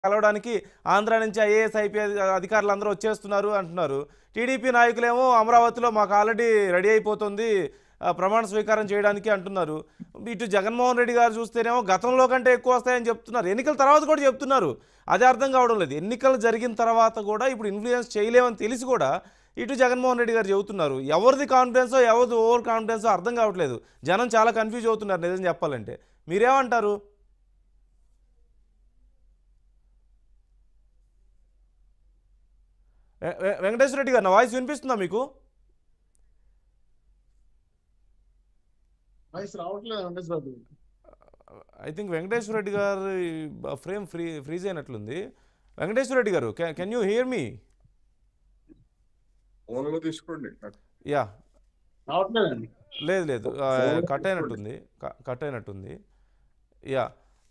కలవడానికి ఆంధ్ర నుంచి IAS IPS అధికారులు అందరూ వచ్చేస్తున్నారు అంటున్నారు టీడీపీ నాయకులేమో అమరావతిలో మాకు ఆల్రెడీ రెడీ అయిపోతుంది ఆ, ప్రమాణ స్వీకారం చేయడానికి అంటున్నారు ఇటు జగన్మోహన్ రెడ్డి గారు చూస్తేనేమో గతంలో కంటే ఎక్కువ వస్తాయని చెప్తున్నారు ఎన్నికల తర్వాత కూడా చెప్తున్నారు అదే అర్థం కావడం లేదు ఎన్నికలు జరిగిన తర్వాత కూడా ఇప్పుడు ఇన్ఫ్లుయెన్స్ చేయలేమని తెలిసి కూడా ఇటు జగన్మోహన్ రెడ్డి గారు చెబుతున్నారు ఎవరిది కాన్ఫిడెన్సో ఎవరిది ఓవర్ కాన్ఫిడెన్సో అర్థం కావట్లేదు జనం చాలా కన్ఫ్యూజ్ అవుతున్నారు నిజం చెప్పాలంటే మీరేమంటారు వె- వె- వెంకటేశ్వర రెడ్డి గారు నా వాయిస్ వినిపిస్తుందా మీకు వాయిస్ రావట్లేదు వెంకటేశ్వర బాబు ఐ థింక్ వెంకటేశ్వర రెడ్డి గారు ఫ్రేమ్ ఫ్రీ ఫ్రీజ్ అయినట్లుంది వెంకటేశ్వర రెడ్డి గారు కెన్ యూ హియర్ మీ ఫోన్లో తీసుకోండి యా రావట్లేదండి లేదు లేదు ఆ, Phone కట్ అయినట్టుంది క- కట్ అయినట్టుంది యా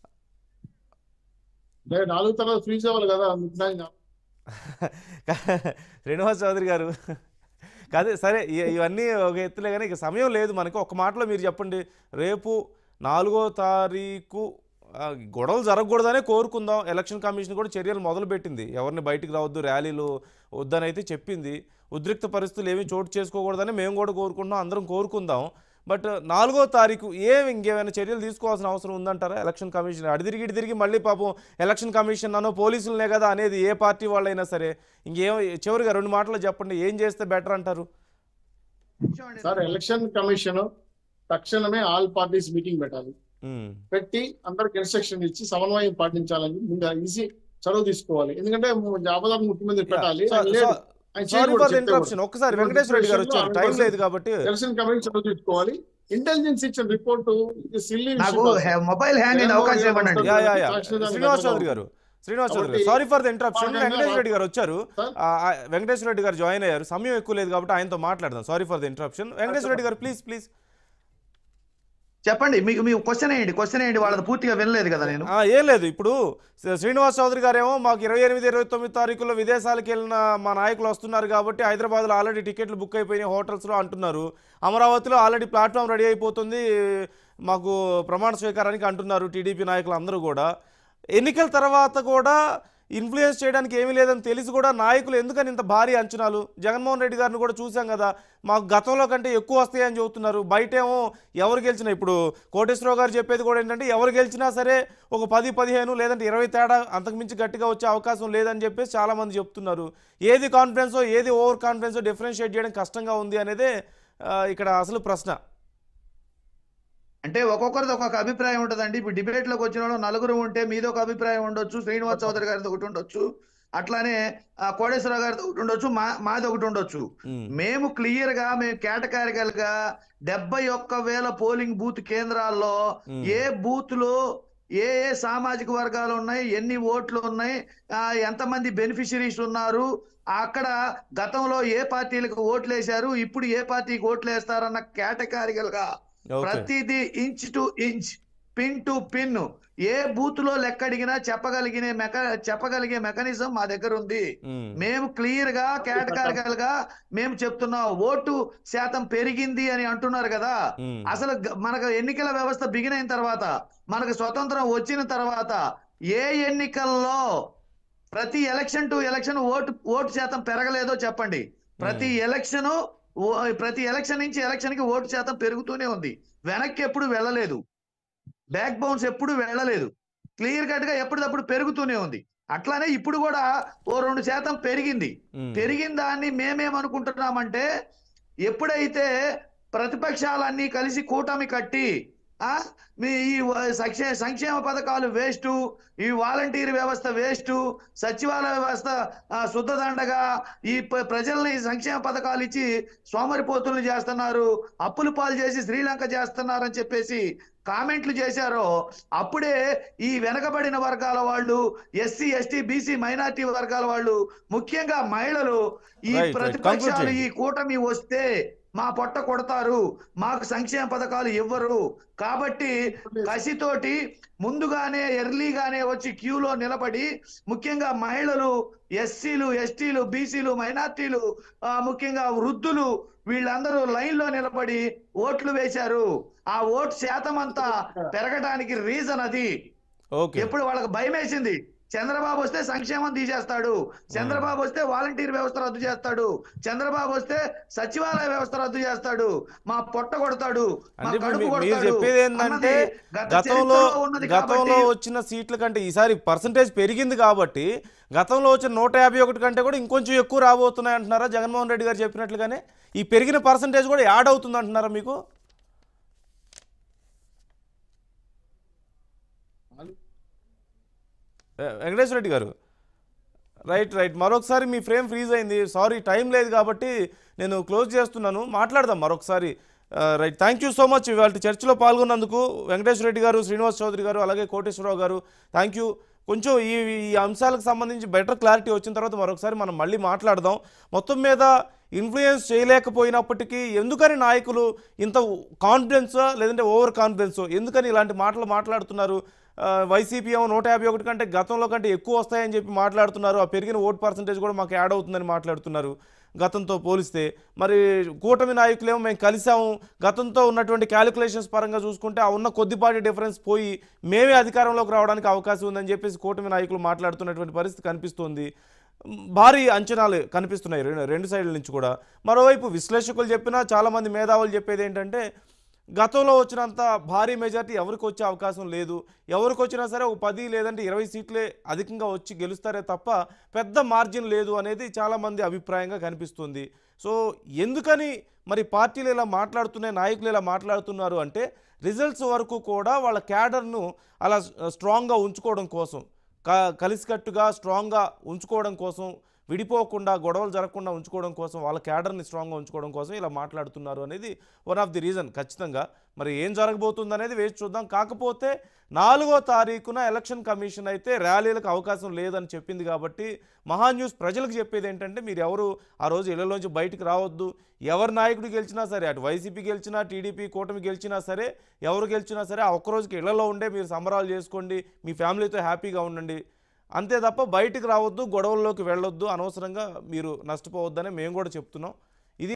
లేదు నాలుగు తర్వాత ఫ్రీజ్ అవ్వాలి కదా అందుకు శ్రీనివాస్ చౌదరి గారు కాదే సరే ఇ- ఇవన్నీ ఒక ఎత్తులే కానీ ఇక సమయం లేదు మనకి ఒక మాటలో మీరు చెప్పండి రేపు నాలుగో తారీఖు ఆ, గొడవలు జరగకూడదనే కోరుకుందాం ఎలక్షన్ కమిషన్ కూడా చర్యలు మొదలుపెట్టింది ఎవరిని బయటికి రావద్దు ర్యాలీలు వద్దని అయితే చెప్పింది ఉద్రిక్త పరిస్థితులు ఏమీ చోటు చేసుకోకూడదని మేము కూడా కోరుకుంటున్నాం అందరం కోరుకుందాం బట్ నాలుగో తారీఖు ఏం ఇంకేమైనా చర్యలు తీసుకోవాల్సిన అవసరం ఉందంటారా ఎలక్షన్ కమిషన్ అడిదిరిగి ఇటు తిరిగి మళ్ళీ పాపం ఎలక్షన్ కమిషన్ అనో పోలీసులనే కదా అనేది ఏ పార్టీ వాళ్ళైనా సరే ఇంకేం చివరిగా రెండు మాటలు చెప్పండి ఏం చేస్తే బెటర్ అంటారు సార్ ఎలక్షన్ కమిషన్ తక్షణమే ఆల్ పార్టీస్ మీటింగ్ పెట్టాలి ఉమ్, పెట్టి అందరికి ఇన్స్ట్రక్షన్ ఇచ్చి సమన్వయం పాటించాలని ముందు ఈజీ చొరవ తీసుకోవాలి ఎందుకంటే జాబదారు ముఖ్యమంత్రి పెట్టాలి సో- ఆయన లేడు. సో- ఆయన సారీ చేయకూడదు, ఫర్ ద చెప్తే ఇంటరప్షన్ ఒక్కసారి వెంకటేశ్వర రెడ్డి గారు వచ్చారు టైం లేదు కాబట్టి ఎలక్షన్ కమిషన్ చొరవ తీసుకోవాలి ఇంటెలిజెన్స్ ఇచ్చిన రిపోర్ట్ ఇది సిల్లీ నాకు హె- మొబైల్ హ్యాండ్ అయ్యే అవకాశం ఇవ్వండి యా యా యా సాక్షిదాన్ని శ్రీనివాస్ చౌదరి పెట్టడం. గారు శ్రీనివాస్ చౌదరి గారు కాబట్టి సారీ ఫర్ ద ఇంటరప్షన్ మాకైనా వెంకటేశ్వర రెడ్డి గారు వచ్చారు సార్? ఆ, ఆ, వెంకటేశ్వర రెడ్డి గారు జాయిన్ అయ్యారు సమయం ఎక్కువ లేదు కాబట్టి ఆయనతో మాట్లాడదాం sorry for the interruption Venkateswara Reddy గారు ప్లీజ్ ప్లీజ్ చెప్పండి మీకు మీ క్వశ్చన్ వేయండి క్వశ్చన్ వేయండి వాళ్ళది పూర్తిగా వినలేదు కదా నేను ఆ, ఏం లేదు ఇప్పుడు శ్రీ- శ్రీనివాస్ చౌదరి గారేమో మాకు ఇరవై ఎనిమిది ఇరవై తొమ్మిది తారీఖుల్లో విదేశాలకు వెళ్ళిన మా నాయకులు వస్తున్నారు కాబట్టి హైదరాబాద్లో ఆల్రెడీ టికెట్లు బుక్ అయిపోయినాయి హోటల్స్లో అంటున్నారు అమరావతిలో ఆల్రెడీ ప్లాట్ఫామ్ రెడీ అయిపోతుంది మాకు ప్రమాణ స్వీకారానికి అంటున్నారు టీడీపీ నాయకులు అందరూ కూడా ఎన్నికల తర్వాత కూడా ఇన్ఫ్లుయెన్స్ చేయడానికి ఏమీ లేదని తెలిసి కూడా నాయకులు ఎందుకని ఇంత భారీ అంచనాలు జగన్మోహన్ రెడ్డి గారిని కూడా చూసాం కదా మాకు గతంలో కంటే ఎక్కువ వస్తాయని చెబుతున్నారు బయటేమో ఎవరు గెలిచినా ఇప్పుడు కోటేశ్వరరావు గారు చెప్పేది కూడా ఏంటంటే ఎవరు గెలిచినా సరే ఒక పది పదిహేను లేదంటే ఇరవై తేడా అంతకుమించి గట్టిగా వచ్చే అవకాశం లేదని చెప్పేసి చాలామంది చెప్తున్నారు ఏది కాన్ఫిడెన్సో ఏది ఓవర్ కాన్ఫిడెన్సో డిఫరెన్షియేట్ చేయడం కష్టంగా ఉంది అనేదే ఆ, ఇక్కడ అసలు ప్రశ్న అంటే ఒక్కొక్కరిది ఒక్కొక్క అభిప్రాయం ఉంటుందండి ఇప్పుడు డిబేట్ లోకి వచ్చిన వాళ్ళు నలుగురు ఉంటే మీది ఒక అభిప్రాయం ఉండొచ్చు శ్రీనివాస్ చౌదరి గారిది ఒకటి ఉండొచ్చు అట్లానే ఆ, కోటేశ్వరరావు గారిది ఒకటి ఉండొచ్చు మా మాది ఒకటి ఉండొచ్చు ఉమ్, మేము క్లియర్ గా మేము కేటకారికల్ గా డెబ్బై ఒక్క వేల పోలింగ్ బూత్ కేంద్రాల్లో ఉమ్, ఏ బూత్ లో ఏ ఏ సామాజిక వర్గాలు ఉన్నాయి ఎన్ని ఓట్లు ఉన్నాయి ఆ, ఎంతమంది బెనిఫిషరీస్ ఉన్నారు అక్కడ గతంలో ఏ పార్టీలకు ఓట్లు వేశారు ఇప్పుడు ఏ పార్టీకి ఓట్లు వేస్తారన్న కేటకారికల్ గా ఓకే ప్రతిదీ inch to inch pin to pin ఏ బూత్ లో లెక్క అడిగినా చెప్పగలిగిన మెక చెప్పగలిగే మెకానిజం మా దగ్గర ఉంది ఉమ్, మేము క్లియర్ గా కేటకారికల్ గా మేము చెప్తున్నాం ఓటు శాతం పెరిగింది అని అంటున్నారు కదా ఉమ్, అసలు గ- మనకు ఎన్నికల వ్యవస్థ బిగిన్ అయిన తర్వాత మనకు స్వతంత్రం వచ్చిన తర్వాత ఏ ఎన్నికల్లో ప్రతి ఎలక్షన్ టు ఎలక్షన్ ఓటు ఓటు శాతం పెరగలేదో చెప్పండి ప్రతి ఎలక్షన్ ప్రతి ఎలక్షన్ నుంచి ఎలక్షన్ కి ఓటు శాతం పెరుగుతూనే ఉంది వెనక్కి ఎప్పుడు వెళ్ళలేదు బ్యాక్ బౌన్స్ ఎప్పుడు వెళ్ళలేదు క్లియర్ కట్ గా ఎప్పటికప్పుడు పెరుగుతూనే ఉంది అట్లానే ఇప్పుడు కూడా ఓ రెండు శాతం పెరిగింది ఉమ్, పెరిగిన దాన్ని మేమేమనుకుంటున్నామంటే ఎప్పుడైతే ప్రతిపక్షాలన్నీ కలిసి కూటమి కట్టి ఆ మీ ఈ వ- సంక్షే సంక్షేమ పథకాలు వేస్ట్ ఈ వాలంటీర్ వ్యవస్థ వేస్ట్ సచివాలయ వ్యవస్థ ఆ, శుద్ధదండగా ఈ ప- ప్రజల్ని సంక్షేమ పథకాలు ఇచ్చి సోమరిపోతులు చేస్తున్నారు అప్పులు పాలు చేసి శ్రీలంక చేస్తున్నారని చెప్పేసి కామెంట్లు చేశారో అప్పుడే ఈ వెనకబడిన వర్గాల వాళ్ళు ఎస్సీ ఎస్టీ బీసీ మైనార్టీ వర్గాల వాళ్ళు ముఖ్యంగా మహిళలు ఈ Right, right. ప్రతిపక్షాలు Conclude ఈ కూటమి వస్తే మా పొట్ట కొడతారు మాకు సంక్షేమ పథకాలు ఇవ్వరు కాబట్టి కసితోటి ముందుగానే ఎర్లీగానే వచ్చి క్యూలో నిలబడి ముఖ్యంగా మహిళలు ఎస్సీలు ఎస్టీలు బీసీలు మైనార్టీలు ఆ, ముఖ్యంగా వృద్ధులు వీళ్ళందరూ లైన్ లో నిలబడి ఓట్లు వేశారు ఆ ఓటు శాతం అంతా పెరగడానికి రీజన్ అది ఓకే ఎప్పుడు వాళ్ళకి భయం వేసింది చంద్రబాబు వస్తే సంక్షేమం తీసేస్తాడు చంద్రబాబు వస్తే వాలంటీర్ వ్యవస్థ రద్దు చేస్తాడు చంద్రబాబు వస్తే సచివాలయ వ్యవస్థ రద్దు చేస్తాడు మా పొట్ట కొడతాడు మా అంటే ఇప్పుడు కడుపు మీ- మీరు కొడతాడు చెప్పేది ఏంటంటే అన్నది గత గతంలో చరిత్రలో ఉన్నది గతంలో కాబట్టి వచ్చిన సీట్ల కంటే ఈసారి పర్సంటేజ్ పెరిగింది కాబట్టి గతంలో వచ్చిన నూట యాభై ఒకటి కంటే కూడా ఇంకొంచెం ఎక్కువ రాబోతున్నాయి అంటున్నారా జగన్మోహన్ రెడ్డి గారు చెప్పినట్లుగానే ఈ పెరిగిన పర్సంటేజ్ కూడా యాడ్ అవుతుంది అంటున్నారా మీకు వె- వెంకటేశ్వర రెడ్డి గారు రైట్ రైట్ మరొకసారి మీ ఫ్రేమ్ ఫ్రీజ్ అయింది సారీ టైం లేదు కాబట్టి నేను క్లోజ్ చేస్తున్నాను మాట్లాడదాం మరొకసారి ఆ, right thank you so much ఇవాళ చర్చలో పాల్గొన్నందుకు వెంకటేశ్వర రెడ్డి గారు శ్రీనివాస్ చౌదరి గారు అలాగే కోటేశ్వరరావు గారు థ్యాంక్ యూ కొంచెం ఈ ఈ అంశాలకు సంబంధించి బెటర్ క్లారిటీ వచ్చిన తర్వాత మరొకసారి మనం మళ్ళీ మాట్లాడదాం మొత్తం మీద ఇన్ఫ్లుయెన్స్ చేయలేకపోయినప్పటికీ ఎందుకని నాయకులు ఇంత కాన్ఫిడెన్సా లేదంటే ఓవర్ కాన్ఫిడెన్సో ఎందుకని ఇలాంటి మాటలు మాట్లాడుతున్నారు ఆ, వైసీపీ ఏమో నూట యాభై ఒకటి కంటే గతంలో కంటే ఎక్కువ వస్తాయని చెప్పి మాట్లాడుతున్నారు ఆ పెరిగిన ఓట్ పర్సంటేజ్ కూడా మాకు యాడ్ అవుతుందని మాట్లాడుతున్నారు గతంతో పోలిస్తే మరి కూటమి నాయకులేమో మేము కలిసాము గతంతో ఉన్నటువంటి క్యాలిక్యులేషన్స్ పరంగా చూసుకుంటే ఆ ఉన్న కొద్దిపాటి డిఫరెన్స్ పోయి మేమే అధికారంలోకి రావడానికి అవకాశం ఉందని చెప్పేసి కూటమి నాయకులు మాట్లాడుతున్నటువంటి పరిస్థితి కనిపిస్తోంది భారీ అంచనాలు కనిపిస్తున్నాయి రెండు రెండు సైడ్ల నుంచి కూడా మరోవైపు విశ్లేషకులు చెప్పినా చాలామంది మేధావులు చెప్పేది ఏంటంటే గతంలో వచ్చినంత భారీ మెజార్టీ ఎవరికి వచ్చే అవకాశం లేదు ఎవరికి వచ్చినా సరే ఒక పది లేదంటే ఇరవై సీట్లే అధికంగా వచ్చి గెలుస్తారే తప్ప పెద్ద మార్జిన్ లేదు అనేది చాలామంది అభిప్రాయంగా కనిపిస్తుంది సో ఎందుకని మరి పార్టీలు ఇలా మాట్లాడుతున్నాయి నాయకులు ఇలా మాట్లాడుతున్నారు అంటే రిజల్ట్స్ వరకు కూడా వాళ్ళ క్యాడర్ను అలా స్ట్రాంగ్గా ఉంచుకోవడం కోసం క కలిసికట్టుగా స్ట్రాంగ్గా ఉంచుకోవడం కోసం విడిపోకుండా గొడవలు జరగకుండా ఉంచుకోవడం కోసం వాళ్ళ క్యాడర్ని స్ట్రాంగ్గా ఉంచుకోవడం కోసం ఇలా మాట్లాడుతున్నారు అనేది వన్ ఆఫ్ ది రీజన్ ఖచ్చితంగా మరి ఏం జరగబోతుంది అనేది వేచి చూద్దాం కాకపోతే నాలుగో తారీఖున ఎలక్షన్ కమిషన్ అయితే ర్యాలీలకు అవకాశం లేదని చెప్పింది కాబట్టి మహా న్యూస్ ప్రజలకు చెప్పేది ఏంటంటే మీరు ఎవరు ఆ రోజు ఇళ్లలోంచి బయటికి రావద్దు ఎవరి నాయకుడు గెలిచినా సరే అటు వైసీపీ గెలిచినా టీడీపీ కూటమి గెలిచినా సరే ఎవరు గెలిచినా సరే ఆ ఒక్కరోజుకి ఇళ్లలో ఉండే మీరు సంబరాలు చేసుకోండి మీ ఫ్యామిలీతో హ్యాపీగా ఉండండి అంతే తప్ప బయటికి రావద్దు గొడవల్లోకి వెళ్ళొద్దు అనవసరంగా మీరు నష్టపోవద్దనే మేము కూడా చెప్తున్నాం